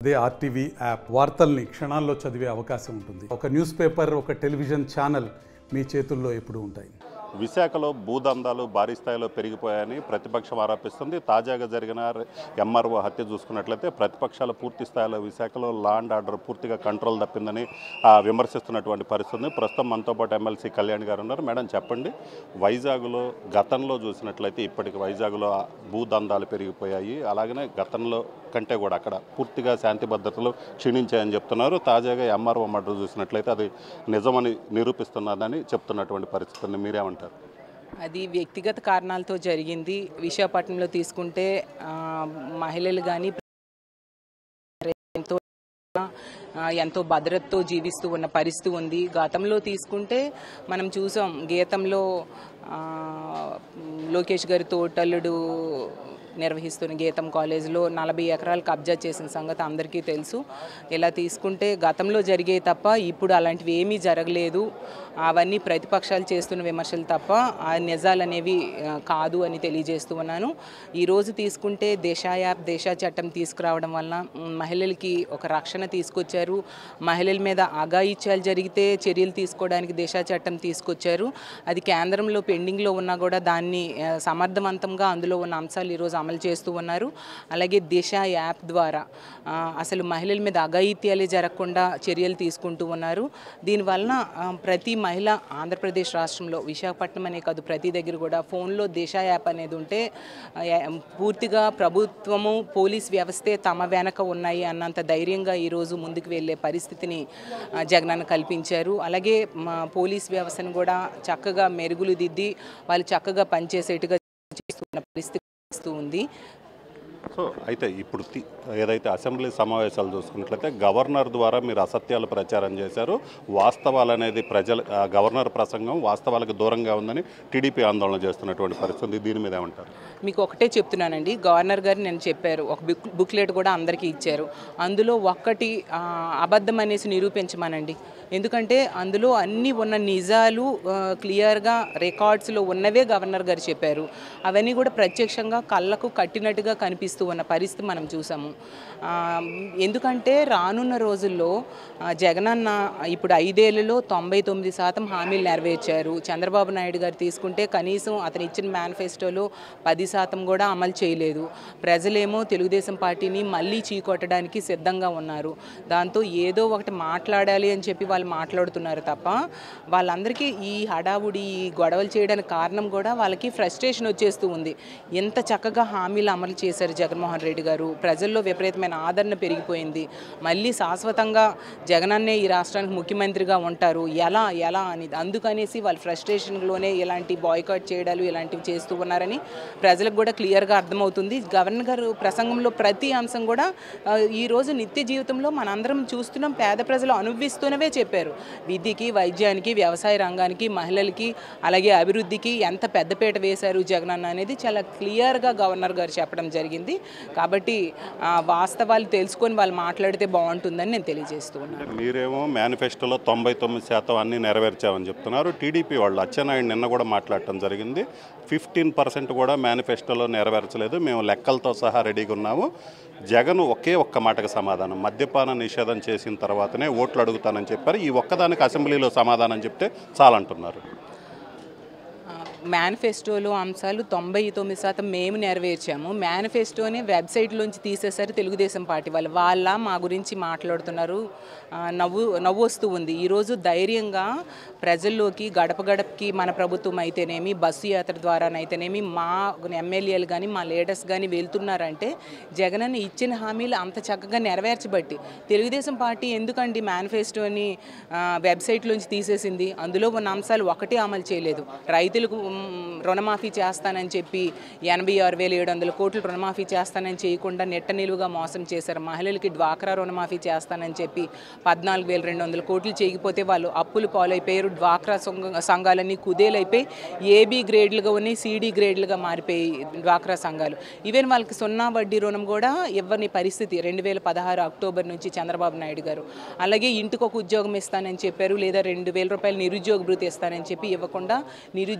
అదే RTV app వార్తల్ని క్షణాల్లో చదివే అవకాశం ఉంటుంది ఒక న్యూస్ పేపర్ ఒక టెలివిజన్ ఛానల్ మీ చేతుల్లో ఎప్పుడూ ఉంటాయి విశాఖలో భూదందాలు భారీ స్థాయిలో పెరిగిపోయాయని ప్రతిపక్షం ఆరోపిస్తుంది తాజాగా జరిగిన ఎంఆర్ఓ హత్య చూసుకున్నట్లయితే ప్రతిపక్షాలు పూర్తి స్థాయిలో విశాఖలో లా అండ్ ఆర్డర్ పూర్తిగా కంట్రోల్ తప్పిందని ఆ, విమర్శిస్తున్నటువంటి పరిస్థితి ఉంది. ప్రస్తుతం మనతో పాటు ఎమ్మెల్సీ కళ్యాణ్ గారు ఉన్నారు మేడం చెప్పండి వైజాగ్లో గతంలో చూసినట్లయితే ఇప్పటికి వైజాగ్లో ఆ భూదందాలు పెరిగిపోయాయి అలాగనే గతంలో కంటే కూడా అక్కడ పూర్తిగా శాంతి భద్రతలు క్షీణించాయని చెప్తున్నారు తాజాగా ఎంఆర్ఓ మర్డర్ చూసినట్లయితే అది నిజమని నిరూపిస్తున్నదని చెప్తున్నటువంటి పరిస్థితిని మీరేమంటారు అది వ్యక్తిగత కారణాలతో జరిగింది విశాఖపట్నంలో తీసుకుంటే ఆ, మహిళలు కానీ ఎంతో ఆ, ఎంతో భద్రతతో జీవిస్తూ ఉన్న పరిస్థితి ఉంది గతంలో తీసుకుంటే మనం చూసాం గీతంలో ఆ, లోకేష్ గారి తోటల్లుడు నిర్వహిస్తున్న గీతం కాలేజీలో నలభై ఎకరాలు కబ్జా చేసిన సంగతి అందరికీ తెలుసు ఇలా తీసుకుంటే గతంలో జరిగే తప్ప ఇప్పుడు అలాంటివి ఏమీ జరగలేదు అవన్నీ ప్రతిపక్షాలు చేస్తున్న విమర్శలు తప్ప ఆ నిజాలు అనేవి ఆ, కాదు అని తెలియజేస్తూ ఉన్నాను ఈరోజు తీసుకుంటే దేశ యాప్ దేశ చట్టం తీసుకురావడం వల్ల మ్, మహిళలకి ఒక రక్షణ తీసుకొచ్చారు మహిళల మీద అఘాయిత్యాలు జరిగితే చర్యలు తీసుకోవడానికి దేశ చట్టం తీసుకొచ్చారు అది కేంద్రంలో పెండింగ్లో ఉన్నా కూడా దాన్ని ఆ, సమర్థవంతంగా అందులో ఉన్న అంశాలు ఈరోజు అమలు చేస్తూ ఉన్నారు అలాగే దిశ యాప్ ద్వారా ఆ, అసలు మహిళల మీద అఘాయిత్యాలే జరగకుండా చర్యలు తీసుకుంటూ ఉన్నారు దీనివలన ఆ, ప్రతి మహిళ ఆంధ్రప్రదేశ్ రాష్ట్రంలో విశాఖపట్నం అనే కాదు ప్రతి దగ్గర కూడా ఫోన్లో దిశ యాప్ అనేది ఉంటే ఆ, యా- పూర్తిగా ప్రభుత్వము పోలీస్ వ్యవస్థే తమ వెనక ఉన్నాయి అన్నంత ధైర్యంగా ఈరోజు ముందుకు వెళ్ళే పరిస్థితిని ఆ, జగనన్న కల్పించారు అలాగే మా పోలీస్ వ్యవస్థను కూడా చక్కగా మెరుగులు దిద్ది వాళ్ళు చక్కగా పనిచేసేట్టుగా చేస్తున్న పరిస్థితి వస్తూ ఉంది సో అయితే ఇప్పుడు తి- ఏదైతే అసెంబ్లీ సమావేశాలు చూసుకున్నట్లయితే గవర్నర్ ద్వారా మీరు అసత్యాలు ప్రచారం చేశారు వాస్తవాలు అనేది ప్రజల ఆ, గవర్నర్ ప్రసంగం వాస్తవాలకు దూరంగా ఉందని టీడీపీ ఆందోళన చేస్తున్నటువంటి పరిస్థితి దీని మీద ఏమంటారు మీకు ఒకటే చెప్తున్నానండి గవర్నర్ గారు నేను చెప్పారు ఒక బుక్ బుక్లెట్ కూడా అందరికీ ఇచ్చారు అందులో ఒక్కటి ఆ, అబద్ధం అనేసి నిరూపించమనండి ఎందుకంటే అందులో అన్నీ ఉన్న నిజాలు ఆ, క్లియర్గా రికార్డ్స్లో ఉన్నవే గవర్నర్ గారు చెప్పారు అవన్నీ కూడా ప్రత్యక్షంగా కళ్ళకు కట్టినట్టుగా కనిపిస్తూ ఉన్న పరిస్థితి మనం చూసాము ఆ, ఎందుకంటే రానున్న రోజుల్లో ఆ, జగనన్న ఇప్పుడు ఐదేళ్లలో తొంభై తొమ్మిది శాతం హామీలు నెరవేర్చారు చంద్రబాబు నాయుడు గారు తీసుకుంటే కనీసం అతను ఇచ్చిన మేనిఫెస్టోలో పది శాతం కూడా అమలు చేయలేదు ప్రజలేమో తెలుగుదేశం పార్టీని మళ్ళీ చీకొట్టడానికి సిద్ధంగా ఉన్నారు దాంతో ఏదో ఒకటి మాట్లాడాలి అని చెప్పి వాళ్ళు మాట్లాడుతున్నారు తప్ప వాళ్ళందరికీ ఈ హడావుడి ఈ గొడవలు చేయడానికి కారణం కూడా వాళ్ళకి ఫ్రస్ట్రేషన్ వచ్చేస్తూ ఉంది ఎంత చక్కగా హామీలు అమలు చేశారు జగన్మోహన్ రెడ్డి గారు ప్రజల్లో విపరీతమైన ఆదరణ పెరిగిపోయింది మళ్ళీ శాశ్వతంగా జగనన్నే ఈ రాష్ట్రానికి ముఖ్యమంత్రిగా ఉంటారు ఎలా ఎలా అని అందుకనేసి వాళ్ళ ఫ్రస్ట్రేషన్లోనే ఇలాంటి బాయ్కాట్ చేయడాలు ఇలాంటివి చేస్తూ ఉన్నారని ప్రజలకు కూడా క్లియర్గా అర్థమవుతుంది గవర్నర్ గారు ప్రసంగంలో ప్రతి అంశం కూడా ఆ, ఈ రోజు నిత్య జీవితంలో మనందరం చూస్తున్నాం పేద ప్రజలు అనుభవిస్తున్నవే చెప్పారు విద్యకి వైద్యానికి వ్యవసాయ రంగానికి మహిళలకి అలాగే అభివృద్ధికి ఎంత పెద్దపీట వేశారు జగనన్న అనేది చాలా క్లియర్గా గవర్నర్ గారు చెప్పడం జరిగింది కాబట్టి ఆ, వాస్తవాలు తెలుసుకొని వాళ్ళు మాట్లాడితే బాగుంటుందని నేను తెలియజేస్తూ ఉన్నాను అంటే మీరేమో మేనిఫెస్టోలో తొంభై తొమ్మిది శాతం అన్నీ నెరవేర్చామని చెప్తున్నారు టీడీపీ వాళ్ళు అచ్చెన్నాయుడు నిన్న కూడా మాట్లాడటం జరిగింది ఫిఫ్టీన్ పర్సెంట్ కూడా మేనిఫెస్టోలో నెరవేర్చలేదు మేము లెక్కలతో సహా రెడీగా ఉన్నాము జగన్ ఒకే ఒక్క మాటకు సమాధానం మద్యపాన నిషేధం చేసిన తర్వాతనే ఓట్లు అడుగుతానని చెప్పారు ఈ ఒక్కదానికి అసెంబ్లీలో సమాధానం చెప్తే చాలంటున్నారు మేనిఫెస్టోలో అంశాలు తొంభై తొమ్మిది శాతం మేము నెరవేర్చాము మేనిఫెస్టోని వెబ్సైట్లోంచి తీసేశారు తెలుగుదేశం పార్టీ వాళ్ళు వాళ్ళ మా గురించి మాట్లాడుతున్నారు ఆ, నవ్వు నవ్వు వస్తూ ఉంది ఈరోజు ధైర్యంగా ప్రజల్లోకి గడప గడపకి మన ప్రభుత్వం అయితేనేమి బస్సు యాత్ర ద్వారానైతేనేమి మా ఎమ్మెల్యేలు కానీ మా లీడర్స్ కానీ వెళ్తున్నారంటే జగనన్న ఇచ్చిన హామీలు అంత చక్కగా నెరవేర్చబట్టి తెలుగుదేశం పార్టీ ఎందుకండి మేనిఫెస్టోని ఆ, వెబ్సైట్లోంచి తీసేసింది అందులో ఉన్న అంశాలు ఒకటే అమలు చేయలేదు రైతులకు మ్, రుణమాఫీ చేస్తానని చెప్పి ఎనభై ఆరు వేల ఏడు వందల కోట్లు రుణమాఫీ చేస్తానని చేయకుండా నెట్ట నిలువుగా మోసం చేశారు మహిళలకి డ్వాక్రా రుణమాఫీ చేస్తానని చెప్పి పద్నాలుగు వేల రెండు వందల కోట్లు చేయకపోతే వాళ్ళు అప్పులు పాలైపోయారు డ్వాక్రా సంఘ సంఘాలన్నీ కుదేలైపోయి ఏబీ గ్రేడ్లుగా ఉన్నాయి సిడి గ్రేడ్లుగా మారిపోయి డ్వాక్రా సంఘాలు ఈవెన్ వాళ్ళకి సున్నా వడ్డీ రుణం కూడా ఇవ్వని పరిస్థితి రెండు వేల పదహారు అక్టోబర్ నుంచి చంద్రబాబు నాయుడు గారు అలాగే ఇంటికి ఒక ఉద్యోగం ఇస్తానని చెప్పారు లేదా రెండు వేల రూపాయలు నిరుద్యోగ భృతి ఇస్తానని చెప్పి ఇవ్వకుండా నిరుద్యోగుల్ని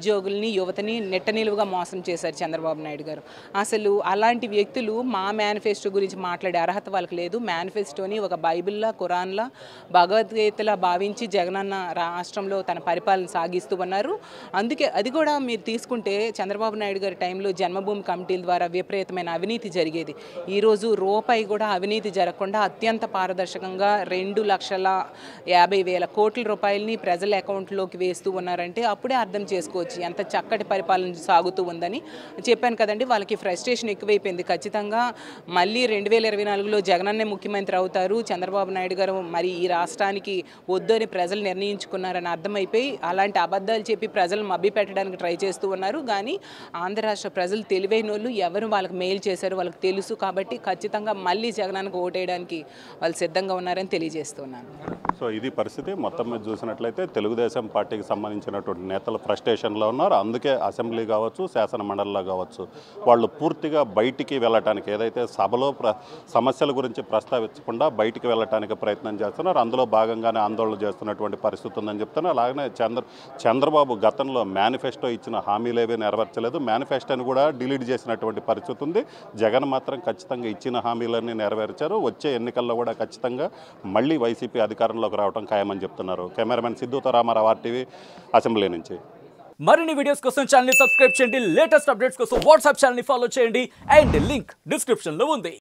మహిళల్ని యువతని నెట్ట నిలువుగా మోసం చేశారు చంద్రబాబు నాయుడు గారు అసలు అలాంటి వ్యక్తులు మా మేనిఫెస్టో గురించి మాట్లాడే అర్హత వాళ్ళకి లేదు మేనిఫెస్టోని ఒక బైబిల్లా ఖురాన్లా భగవద్గీతలా భావించి జగనన్న రాష్ట్రంలో తన పరిపాలన సాగిస్తూ ఉన్నారు అందుకే అది కూడా మీరు తీసుకుంటే చంద్రబాబు నాయుడు గారి టైంలో జన్మభూమి కమిటీల ద్వారా విపరీతమైన అవినీతి జరిగేది ఈరోజు రూపాయి కూడా అవినీతి జరగకుండా అత్యంత పారదర్శకంగా రెండు లక్షల యాభై వేల కోట్ల రూపాయలని ప్రజల అకౌంట్లోకి వేస్తూ ఉన్నారంటే అప్పుడే అర్థం చేసుకోవచ్చు ఎంత చక్కటి పరిపాలన సాగుతూ ఉందని చెప్పాను కదండి వాళ్ళకి ఫ్రస్ట్రేషన్ ఎక్కువైపోయింది ఖచ్చితంగా మళ్ళీ రెండు వేల ఇరవై నాలుగులో జగనన్నే ముఖ్యమంత్రి అవుతారు చంద్రబాబు నాయుడు గారు మరి ఈ రాష్ట్రానికి వద్దని ప్రజలు నిర్ణయించుకున్నారని అర్థమైపోయి అలాంటి అబద్ధాలు చెప్పి ప్రజలు మభ్య పెట్టడానికి ట్రై చేస్తూ ఉన్నారు కానీ ఆంధ్ర రాష్ట్ర ప్రజలు తెలివైన వాళ్ళు ఎవరు వాళ్ళకి మెయిల్ చేశారు వాళ్ళకి తెలుసు కాబట్టి ఖచ్చితంగా మళ్ళీ జగనానికి ఓటేయడానికి వాళ్ళు సిద్ధంగా ఉన్నారని తెలియజేస్తున్నాను సో ఇది పరిస్థితి మొత్తం మీద చూసినట్లయితే తెలుగుదేశం పార్టీకి సంబంధించినటువంటి నేతలు ఫ్రస్ట్రేషన్లో ఉన్నారు అందుకే అసెంబ్లీ కావచ్చు శాసన మండలిలో కావచ్చు వాళ్ళు పూర్తిగా బయటికి వెళ్ళటానికి ఏదైతే సభలో ప్ర సమస్యల గురించి ప్రస్తావించకుండా బయటికి వెళ్ళటానికి ప్రయత్నం చేస్తున్నారు అందులో భాగంగానే ఆందోళన చేస్తున్నటువంటి పరిస్థితి ఉందని చెప్తున్నారు అలాగనే చంద్ర చంద్రబాబు గతంలో మేనిఫెస్టో ఇచ్చిన హామీలేవీ నెరవేర్చలేదు మేనిఫెస్టోని కూడా డిలీట్ చేసినటువంటి పరిస్థితి ఉంది జగన్ మాత్రం ఖచ్చితంగా ఇచ్చిన హామీలన్నీ నెరవేర్చారు వచ్చే ఎన్నికల్లో కూడా ఖచ్చితంగా మళ్ళీ వైసీపీ అధికారంలోకి రావడం ఖాయమని చెప్తున్నారు కెమెరామెన్ సిద్ధుతో రామారావు ఆర్టీవీ అసెంబ్లీ నుంచి మరిన్ని వీడియోస్ కోసం ఛానల్ సబ్స్క్రైబ్ చేయండి లేటెస్ట్ అప్డేట్స్ కోసం వాట్సాప్ ఛానల్ ఫాలో చేయండి అండ్ లింక్ డిస్క్రిప్షన్ లో ఉంది